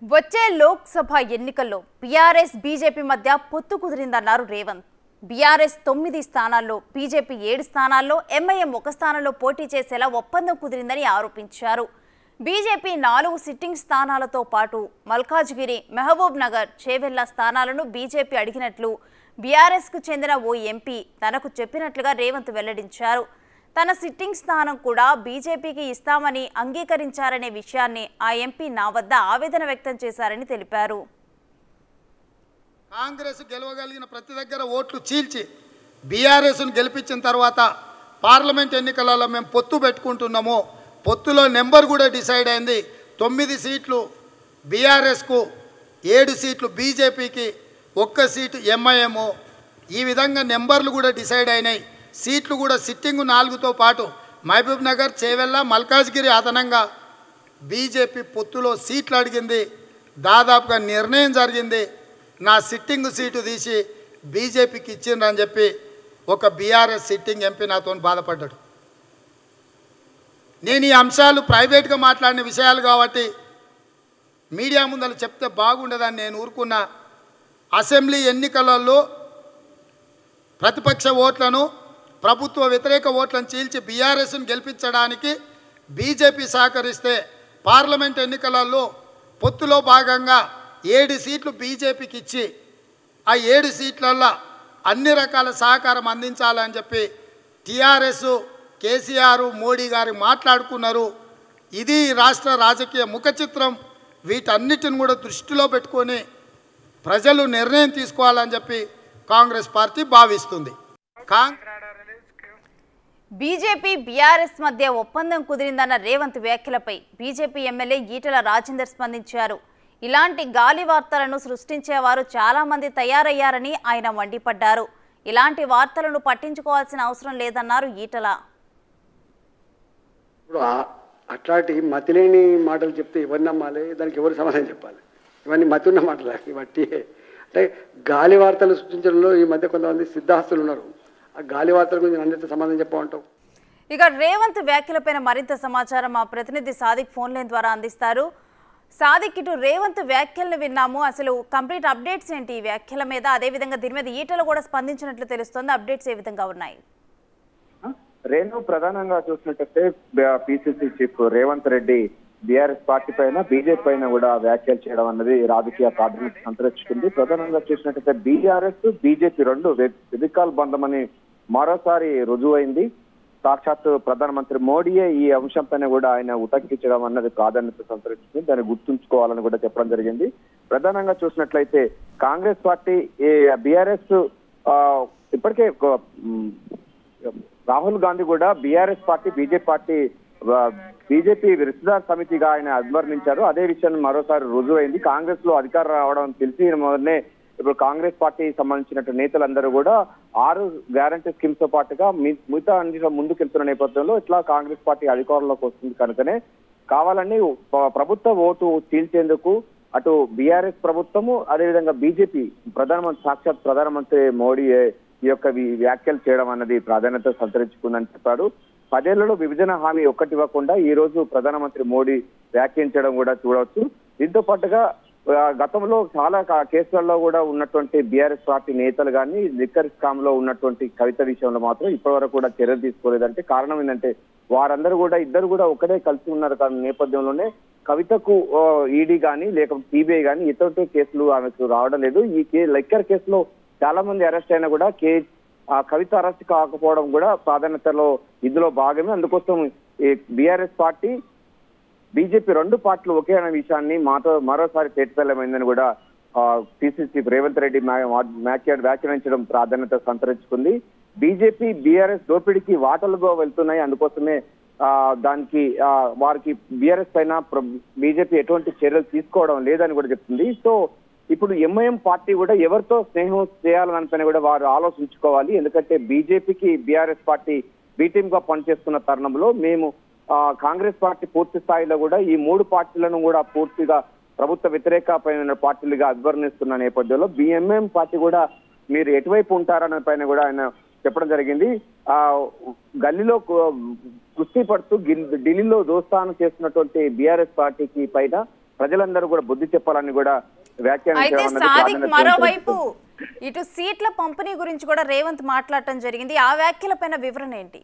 వచ్చే లోక్సభ ఎన్నికల్లో BRS BJP మధ్య పొత్తు కుదిరిందన్నారు రేవంత్ బీఆర్ఎస్ తొమ్మిది స్థానాల్లో బీజేపీ ఏడు స్థానాల్లో ఎంఐఎం ఒక స్థానంలో పోటీ చేసేలా ఒప్పందం కుదిరిందని ఆరోపించారు బీజేపీ నాలుగు సిట్టింగ్ స్థానాలతో పాటు మల్కాజ్గిరి మహబూబ్ నగర్ చేవెళ్ల స్థానాలను బీజేపీ అడిగినట్లు బీఆర్ఎస్కు చెందిన ఓ ఎంపీ తనకు చెప్పినట్లుగా రేవంత్ వెల్లడించారు తన సిట్టింగ్ స్థానం కూడా బీజేపీకి ఇస్తామని అంగీకరించారనే విషయాన్ని ఆ ఎంపీ నా వద్ద ఆవేదన వ్యక్తం చేశారని తెలిపారు కాంగ్రెస్ గెలవగలిగిన ప్రతి దగ్గర ఓట్లు చీల్చి బీఆర్ఎస్ను గెలిపించిన తర్వాత పార్లమెంట్ ఎన్నికలలో మేము పొత్తు పెట్టుకుంటున్నాము పొత్తులో నెంబర్ కూడా డిసైడ్ అయింది తొమ్మిది సీట్లు బీఆర్ఎస్కు ఏడు సీట్లు బీజేపీకి ఒక్క సీటు ఎంఐఎం ఈ విధంగా నెంబర్లు కూడా డిసైడ్ అయినాయి సీట్లు కూడా సిట్టింగ్ నాలుగుతో పాటు మహబూబ్ నగర్ చేవెళ్ళ మల్కాజ్గిరి అదనంగా బీజేపీ పొత్తులో సీట్లు అడిగింది దాదాపుగా నిర్ణయం జరిగింది నా సిట్టింగ్ సీటు తీసి బీజేపీకి ఇచ్చిండ్రని చెప్పి ఒక బీఆర్ఎస్ సిట్టింగ్ ఎంపీ నాతో బాధపడ్డాడు నేను ఈ అంశాలు ప్రైవేట్గా మాట్లాడిన విషయాలు కాబట్టి మీడియా ముందర చెప్తే బాగుండదని నేను ఊరుకున్నా అసెంబ్లీ ఎన్నికలలో ప్రతిపక్ష ఓట్లను ప్రభుత్వ వ్యతిరేక ఓట్లను చీల్చి బీఆర్ఎస్ను గెలిపించడానికి బీజేపీ సహకరిస్తే పార్లమెంట్ ఎన్నికలలో పొత్తులో భాగంగా ఏడు సీట్లు బీజేపీకి ఇచ్చి ఆ ఏడు సీట్లల్లో అన్ని రకాల సహకారం అందించాలని చెప్పి టీఆర్ఎస్ కేసీఆర్ మోడీ గారు మాట్లాడుకున్నారు ఇది రాష్ట్ర రాజకీయ ముఖ చిత్రం వీటన్నిటిని కూడా దృష్టిలో పెట్టుకొని ప్రజలు నిర్ణయం తీసుకోవాలని చెప్పి కాంగ్రెస్ పార్టీ భావిస్తుంది కాంగ్ బీజేపీ బీఆర్ఎస్ మధ్య ఒప్పందం కుదిరిందన్న రేవంత్ వ్యాఖ్యలపై బీజేపీ ఎమ్మెల్యే ఈటల రాజేందర్ స్పందించారు ఇలాంటి గాలి వార్తలను సృష్టించేవారు చాలా మంది తయారయ్యారని ఆయన మండిపడ్డారు ఇలాంటి వార్తలను పట్టించుకోవాల్సిన అవసరం లేదన్నారు ఈటల ఇప్పుడు ఆ- అట్లాంటి మతిలేని మాటలు చెప్తే ఎవరు నమ్మాలి దానికి ఎవరు సమాధానం చెప్పాలి ఇవన్నీ మతి ఉన్న మాటలు బట్టి అంటే గాలి వార్తలు సృష్టించడంలో ఈ మధ్య కొంతమంది సిద్ధాస్తులు ఉన్నారు ఆ గాలి వార్తల గురించి నన్ను సమాధానం చెప్పమంటావు ఇక రేవంత్ వ్యాఖ్యలపైన మరింత సమాచారం మా ప్రతినిధి సాదిక్ ఫోన్ లైన్ ద్వారా అందిస్తారు సాదిక్ ఇటు రేవంత్ వ్యాఖ్యలను విన్నాము అసలు కంప్లీట్ అప్డేట్స్ ఏంటి ఈ వ్యాఖ్యల మీద అదేవిధంగా దీని మీద ఈటలు కూడా స్పందించినట్లు తెలుస్తోంది అప్డేట్స్ ఏ విధంగా ఉన్నాయి రేణు ప్రధానంగా చూసినట్టయితే PCC chief Revanth Reddy BRS party పైన బీజేపీ పైన కూడా వ్యాఖ్యలు చేయడం అన్నది రాజకీయ ప్రాధాన్యత సంతరించుకుంది ప్రధానంగా చూసినట్టయితే బీఆర్ఎస్ బీజేపీ రెండు వెదికాల్ బంధమని మరోసారి రుజువైంది సాక్షాత్ ప్రధానమంత్రి మోడీయే ఈ అంశం పైన కూడా ఆయన ఉటంకించడం అన్నది ప్రాధాన్యత సంతరించుకుంది దాన్ని గుర్తుంచుకోవాలని కూడా చెప్పడం జరిగింది ప్రధానంగా చూసినట్లయితే కాంగ్రెస్ పార్టీ బీఆర్ఎస్ ఇప్పటికే ఒక, మ్, రాహుల్ గాంధీ కూడా BRS party BJP party BJP విరుద్ధదార్ సమితిగా ఆయన అభివర్ణించారు అదే విషయాన్ని మరోసారి రుజువైంది కాంగ్రెస్ లో అధికారం రావడం తెలిసి మొదలనే ఇప్పుడు కాంగ్రెస్ పార్టీ సంబంధించిన నేతలందరూ కూడా ఆరు గ్యారంటీ స్కీమ్స్ తో పాటుగా మి- మిగతా అన్నిటిలో ముందుకెళ్తున్న నేపథ్యంలో ఇట్లా కాంగ్రెస్ పార్టీ అధికారంలోకి వస్తుంది కనుకనే కావాలని ప- ప్రభుత్వ ఓటు చీల్చేందుకు అటు బీఆర్ఎస్ ప్రభుత్వము అదేవిధంగా బీజేపీ ప్రధానమంత్రి సాక్షాత్ ప్రధానమంత్రి మోడీ ఈ యొక్క వి- వ్యాఖ్యలు చేయడం అన్నది ప్రాధాన్యత సంతరించుకుందని చెప్పారు పదేళ్లలో విభజన హామీ ఒక్కటి ఇవ్వకుండా ఈ రోజు ప్రధానమంత్రి మోడీ వ్యాఖ్యించడం కూడా చూడవచ్చు దీంతో పాటుగా ఆ, గతంలో చాలా కా- కేసులలో కూడా ఉన్నటువంటి బీఆర్ఎస్ పార్టీ నేతలు కానీ లిక్కర్ స్కామ్ లో ఉన్నటువంటి కవిత విషయంలో మాత్రం ఇప్పటివరకు కూడా చర్యలు తీసుకోలేదంటే కారణం ఏంటంటే వారందరూ కూడా ఇద్దరు కూడా ఒకటే కలిసి ఉన్నారు కానీ నేపథ్యంలోనే కవితకు ఈడీ కానీ లేకపోతే సిబిఐ కానీ ఇతరులతో కేసులు ఆమెకు రావడం లేదు ఈ కే లెక్కర్ కేసులో చాలా మంది అరెస్ట్ అయినా కూడా కే ఆ కవిత అరెస్ట్ కాకపోవడం కూడా ప్రాధాన్యతలో ఇందులో భాగమే అందుకోసం ఈ బీఆర్ఎస్ పార్టీ బీజేపీ రెండు పార్టీలు ఒకే అనే విషయాన్ని మాతో మరోసారి తేటతెల్లమైందని కూడా పిసిసి రేవంత్ రెడ్డి వ్యాఖ్య వ్యాఖ్యానించడం ప్రాధాన్యత సంతరించుకుంది బీజేపీ బీఆర్ఎస్ దోపిడీకి వాటలుగా వెళ్తున్నాయి అందుకోసమే ఆ, దానికి ఆ, వారికి బీఆర్ఎస్ పైన బీజేపీ ఎటువంటి చర్యలు తీసుకోవడం లేదని కూడా చెప్తుంది సో ఇప్పుడు ఎంఐఎం పార్టీ కూడా ఎవరితో స్నేహం చేయాలని పైన కూడా వారు ఆలోచించుకోవాలి ఎందుకంటే బీజేపీకి బీఆర్ఎస్ పార్టీ బీటీఎం గా పనిచేస్తున్న తరుణంలో మేము ఆ, కాంగ్రెస్ పార్టీ పూర్తి స్థాయిలో కూడా ఈ మూడు పార్టీలను కూడా పూర్తిగా ప్రభుత్వ వ్యతిరేకమైన పార్టీలుగా అభివర్ణిస్తున్న నేపథ్యంలో బిఎంఎం పార్టీ కూడా మీరు ఎటువైపు ఉంటారనే పైన కూడా ఆయన చెప్పడం జరిగింది ఆ గల్లీలో కు- కుస్తీ పడుతూ గిల్- ఢిల్లీలో దోస్తాను చేస్తున్నటువంటి బీఆర్ఎస్ పార్టీకి పైన ప్రజలందరూ కూడా బుద్ధి చెప్పాలని కూడా అయితే వ్యాఖ్యానించడం అన్నది సాదిక్ ప్రాధాన్యత మరోవైపు సంతరించుకుంది. ఇటు సీట్ల పంపిణీ గురించి కూడా రేవంత్ మాట్లాడటం జరిగింది ఆ వ్యాఖ్యలపైన వివరణ ఏంటి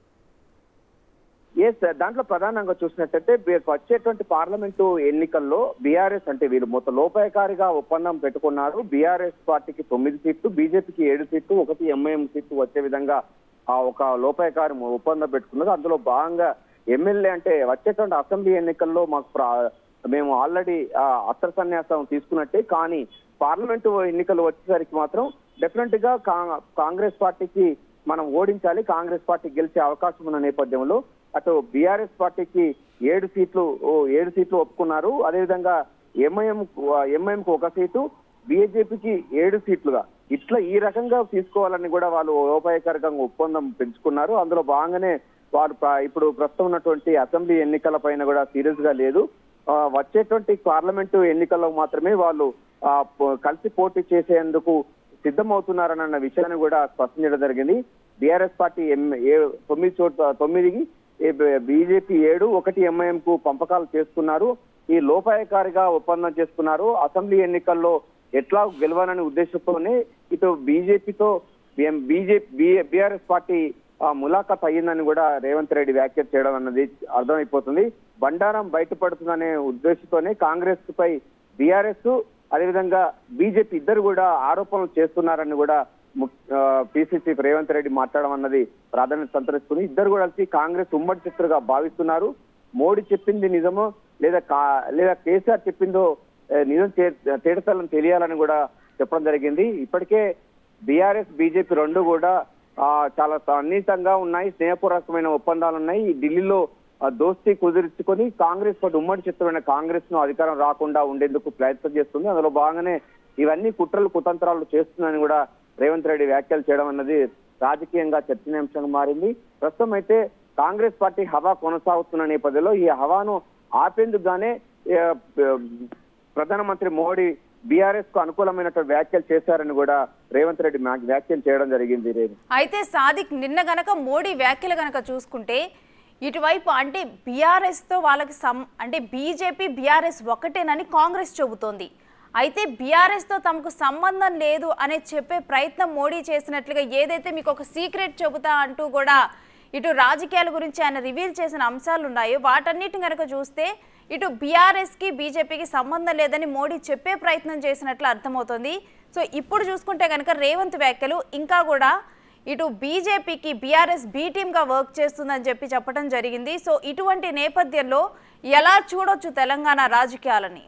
ఎస్ దాంట్లో ప్రధానంగా చూసినట్టయితే వీరికి వచ్చేటువంటి పార్లమెంటు ఎన్నికల్లో బీఆర్ఎస్ అంటే వీళ్ళు మొత్తం లోపాయకారిగా ఒప్పందం పెట్టుకున్నారు బీఆర్ఎస్ పార్టీకి తొమ్మిది సీట్లు బీజేపీకి ఏడు సీట్లు ఒకటి ఎంఐఎం సీట్లు వచ్చే విధంగా ఆ ఒక లోపాయకారి ఒప్పందం పెట్టుకున్నారు అందులో భాగంగా ఎమ్మెల్యే అంటే వచ్చేటువంటి అసెంబ్లీ ఎన్నికల్లో మాకు ప్రా- మేము ఆల్రెడీ అస్త్ర సన్యాసం తీసుకున్నట్టే కానీ పార్లమెంటు ఎన్నికలు వచ్చేసరికి మాత్రం డెఫినెట్ గా కా- కాంగ్రెస్ పార్టీకి మనం ఓడించాలి కాంగ్రెస్ పార్టీ గెలిచే అవకాశం ఉన్న నేపథ్యంలో అటు బీఆర్ఎస్ పార్టీకి ఏడు సీట్లు ఓ ఏడు సీట్లు ఒప్పుకున్నారు అదేవిధంగా ఎంఐఎం ఎంఐఎం కు ఒక సీటు బీజేపీకి ఏడు సీట్లుగా ఇట్లా ఈ రకంగా తీసుకోవాలని కూడా వాళ్ళు ఉపాయకరంగా ఒప్పందం పెంచుకున్నారు అందులో భాగంగానే వారు ప్ర- ఇప్పుడు ప్రస్తుతం ఉన్నటువంటి అసెంబ్లీ ఎన్నికల పైన కూడా సీరియస్ గా లేదు ఆ, వచ్చేటువంటి పార్లమెంటు ఎన్నికల్లో మాత్రమే వాళ్ళు ఆ, పో- కలిసి పోటీ చేసేందుకు సిద్ధమవుతున్నారన్న విషయాన్ని కూడా స్పష్టం చేయడం జరిగింది బీఆర్ఎస్ పార్టీ ఎం ఏ తొమ్మిది చోట్ల తొమ్మిదికి బీజేపీ ఏడు ఒకటి ఎంఐఎం కు పంపకాలు చేస్తున్నారు ఈ లోపాయకారిగా ఒప్పందం చేసుకున్నారు అసెంబ్లీ ఎన్నికల్లో ఎట్లా గెలవాలనే ఉద్దేశంతోనే ఇటు బీజేపీతో బీజేపీ బీఆర్ఎస్ పార్టీ ఆ, ములాఖాత్ అయ్యిందని కూడా రేవంత్ రెడ్డి వ్యాఖ్య చేయడం అన్నది అర్థమైపోతుంది బండారం బయటపడుతుందనే ఉద్దేశంతోనే కాంగ్రెస్ పై బీఆర్ఎస్ అదేవిధంగా బీజేపీ ఇద్దరు కూడా ఆరోపణలు చేస్తున్నారని కూడా పిసిసి రేవంత్ రెడ్డి మాట్లాడడం అన్నది ప్రాధాన్యత సంతరిస్తుంది ఇద్దరు కూడా కలిసి కాంగ్రెస్ ఉమ్మడి చిత్రుగా భావిస్తున్నారు మోడీ చెప్పింది నిజమో లేదా కా- లేదా కేసీఆర్ చెప్పిందో ఏ, నిజం తే- తేటతలం తెలియాలని కూడా చెప్పడం జరిగింది ఇప్పటికే బీఆర్ఎస్ బీజేపీ రెండు కూడా ఆ, చాలా సన్నిహితంగా ఉన్నాయి స్నేహపూర్వకమైన ఒప్పందాలు ఉన్నాయి ఈ ఢిల్లీలో ఆ, దోస్తీ కుదుర్చుకొని కాంగ్రెస్ పార్టీ ఉమ్మడి చిత్రమైన కాంగ్రెస్ ను అధికారం రాకుండా ఉండేందుకు ప్రయత్నం చేస్తుంది అందులో భాగంగానే ఇవన్నీ కుట్రలు కుతంత్రాలు చేస్తుందని కూడా రేవంత్ రెడ్డి వ్యాఖ్యలు చేయడం అన్నది రాజకీయంగా చర్చనీయాంశంగా మారింది ప్రస్తుతం అయితే కాంగ్రెస్ పార్టీ హవా కొనసాగుతున్న నేపథ్యంలో ఈ హవాను ఆపేందుకు గానే ఏ, ప్రధానమంత్రి మోడీ బీఆర్ఎస్ కు అనుకూలమైనటువంటి వ్యాఖ్యలు చేశారని కూడా రేవంత్ రెడ్డి మా- వ్యాఖ్యలు చేయడం జరిగింది రేపు అయితే సాదిక్ నిన్న గనక మోడీ వ్యాఖ్యలు గనక చూసుకుంటే ఇటువైపు అంటే బీఆర్ఎస్తో వాళ్ళకి సం అంటే బీజేపీ బీఆర్ఎస్ ఒకటేనని కాంగ్రెస్ చెబుతోంది అయితే బీఆర్ఎస్తో తమకు సంబంధం లేదు అనే చెప్పే ప్రయత్నం మోడీ చేసినట్లుగా ఏదైతే మీకు ఒక సీక్రెట్ చెబుతా అంటూ కూడా ఇటు రాజకీయాల గురించి ఆయన రివీల్ చేసిన అంశాలు ఉన్నాయో వాటన్నిటిని కనుక చూస్తే ఇటు బీఆర్ఎస్కి బీజేపీకి సంబంధం లేదని మోడీ చెప్పే ప్రయత్నం చేసినట్లు అర్థమవుతోంది సో ఇప్పుడు చూసుకుంటే కనుక రేవంత్ వ్యాఖ్యలు ఇంకా కూడా ఇటు బీజేపీకి బీఆర్ఎస్ బీ టీమ్గా వర్క్ చేస్తుందని చెప్పి చెప్పడం జరిగింది సో ఇటువంటి నేపథ్యంలో ఎలా చూడొచ్చు తెలంగాణ రాజకీయాలని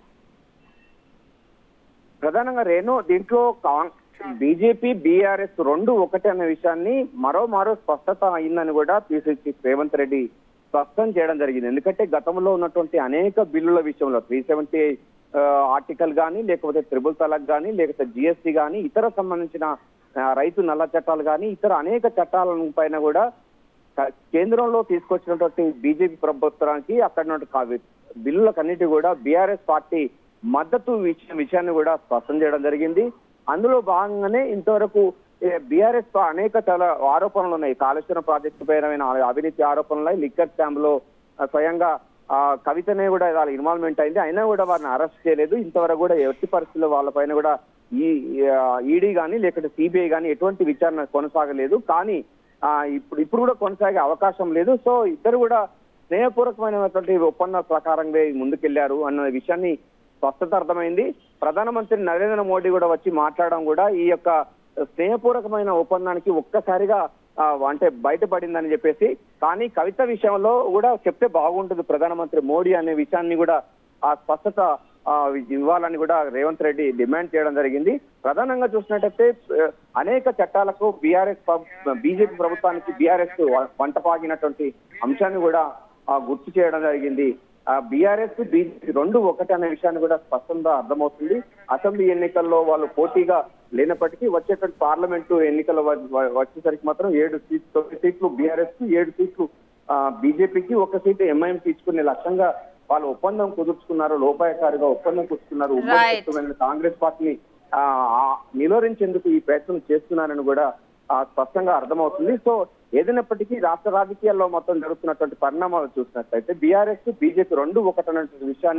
ప్రధానంగా రేణు దీంట్లో బీజేపీ బీఆర్ఎస్ రెండు ఒకటే అనే విషయాన్ని మరో మరో స్పష్టత అయిందని కూడా పిసిసి రేవంత్ రెడ్డి స్పష్టం చేయడం జరిగింది ఎందుకంటే గతంలో ఉన్నటువంటి అనేక బిల్లుల విషయంలో త్రీ సెవెంటీ ఆర్టికల్ కానీ లేకపోతే త్రిబుల్ తలక్ కానీ లేకపోతే జిఎస్టీ కానీ ఇతర సంబంధించిన ఆ, రైతు నల్ల చట్టాలు కానీ ఇతర అనేక చట్టాల పైన కూడా క- కేంద్రంలో తీసుకొచ్చినటువంటి బీజేపీ ప్రభుత్వానికి అక్కడ నుండి కా- బిల్లులకన్నిటి కూడా బీఆర్ఎస్ పార్టీ మద్దతు ఇచ్చిన విషయాన్ని కూడా స్పష్టం చేయడం జరిగింది అందులో భాగంగానే ఇంతవరకు బీఆర్ఎస్ అనేక చాలా ఆరోపణలు ఉన్నాయి కాళేశ్వరం ప్రాజెక్టు పైన అవినీతి ఆరోపణలు ఉన్నాయి లిక్కర్ స్కామ్ లో ఆ, స్వయంగా ఆ కవితనే కూడా వాళ్ళ ఇన్వాల్వ్మెంట్ అయింది అయినా కూడా వారిని అరెస్ట్ చేయలేదు ఇంతవరకు కూడా ఎట్టి పరిస్థితుల్లో వాళ్ళపైన కూడా ఈ ఈడీ కానీ లేకపోతే సిబిఐ కానీ ఎటువంటి విచారణ కొనసాగలేదు కానీ ఆ ఇప్పుడు ఇప్పుడు కూడా కొనసాగే అవకాశం లేదు సో ఇద్దరు కూడా స్నేహపూర్వకమైనటువంటి ఒప్పంద ప్రకారంగా ముందుకెళ్లారు అన్న విషయాన్ని స్పష్టత అర్థమైంది ప్రధానమంత్రి నరేంద్ర మోడీ కూడా వచ్చి మాట్లాడడం కూడా ఈ యొక్క స్నేహపూర్వకమైన ఒప్పందానికి ఒక్కసారిగా ఆ, అంటే బయటపడిందని చెప్పేసి కానీ కవిత విషయంలో కూడా చెప్తే బాగుంటుంది ప్రధానమంత్రి మోడీ అనే విషయాన్ని కూడా ఆ స్పష్టత ఆ, ఇవ్వాలని కూడా రేవంత్ రెడ్డి డిమాండ్ చేయడం జరిగింది ప్రధానంగా చూసినట్టయితే ఆ, అనేక చట్టాలకు బీఆర్ఎస్ బీజేపీ ప్రభుత్వానికి బీఆర్ఎస్ వంటపాగినటువంటి అంశాన్ని కూడా ఆ, గుర్తు చేయడం జరిగింది బీఆర్ఎస్ బీజేపీ రెండు ఒకటి అనే విషయాన్ని కూడా స్పష్టంగా అర్థమవుతుంది అసెంబ్లీ ఎన్నికల్లో వాళ్ళు పోటీగా లేనప్పటికీ వచ్చేటువంటి పార్లమెంటు ఎన్నికల వ- వ- వచ్చేసరికి మాత్రం ఏడు సీట్లు తొమ్మిది సీట్లు బీఆర్ఎస్ కి ఏడు సీట్లు బీజేపీకి ఒక సీటు ఎంఐఎం తీసుకునే లక్ష్యంగా వాళ్ళు ఒప్పందం కుదుర్చుకున్నారు లోపాయకారిగా ఒప్పందం కుదుర్చుకున్నారు ఉమ్మడి Right. శక్తిమైన కాంగ్రెస్ పార్టీని ఆ, ఆ, నిలోరించేందుకు ఈ ప్రయత్నం చేస్తున్నారని కూడా ఆ, స్పష్టంగా అర్థమవుతుంది సో ఏదైనప్పటికీ రాష్ట్ర రాజకీయాల్లో మొత్తం జరుగుతున్నటువంటి పరిణామాలు చూసినట్లయితే బీఆర్ఎస్ బీజేపీ రెండు ఒకటన్నటువంటి విషయాన్ని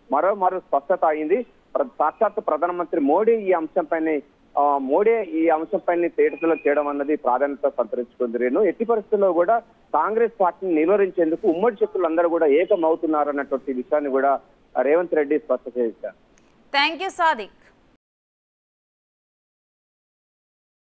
మరో మరో స్పష్టత అయింది ప్ర- సాక్షాత్ ప్రధానమంత్రి మోడీ ఈ అంశంపైన ఆ, మోడీ ఈ అంశంపైన తేటతలో చేయడం అన్నది ప్రాధాన్యత సంతరించుకుంది రేణు ఎట్టి పరిస్థితుల్లో కూడా కాంగ్రెస్ పార్టీని నిలువరించేందుకు ఉమ్మడి శక్తులందరూ కూడా ఏకమవుతున్నారు అన్నటువంటి విషయాన్ని కూడా రేవంత్ రెడ్డి స్పష్టం చేశారు థ్యాంక్ యూ సాదిక్